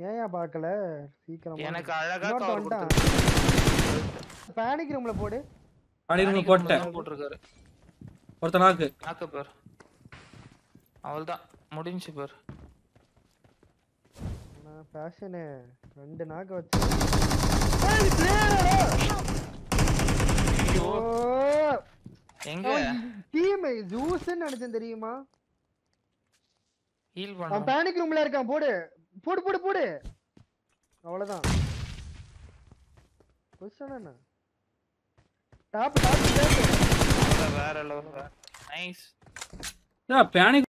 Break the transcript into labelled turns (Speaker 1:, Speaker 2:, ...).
Speaker 1: ஏன் பார்க்கல சீக்கிரம்
Speaker 2: எனக்கு அழகா
Speaker 1: இன்னொருத்தன்
Speaker 2: கவர்
Speaker 1: வந்துட்டான்.
Speaker 2: கொடுத்துருக்கு
Speaker 1: பேனிக் ரூம்ல போடு
Speaker 3: அடி போட்டேன்
Speaker 2: போட்டிருக்காரு
Speaker 3: ஒருத்த நாக்கு
Speaker 2: நாக்கு பேர் அவள்தான் முடிஞ்சு பேர்
Speaker 1: நான் ஃபேஷனு ரெண்டு நாக்கு வச்சு
Speaker 2: ஐயோ எங்க
Speaker 1: டீம் ஜூஸ்ன்னு நினைச்சேன் தெரியுமா
Speaker 2: ஹீல்
Speaker 1: அவன்
Speaker 2: பண்ண
Speaker 1: பேனிக் ரூம்ல இருக்கான் போடு போடு போடு போடு அவ்வளவுதான் பொசிஷன் என்ன டாப் டாப்
Speaker 2: வேற லெவல் நைஸ்
Speaker 3: பேனிக்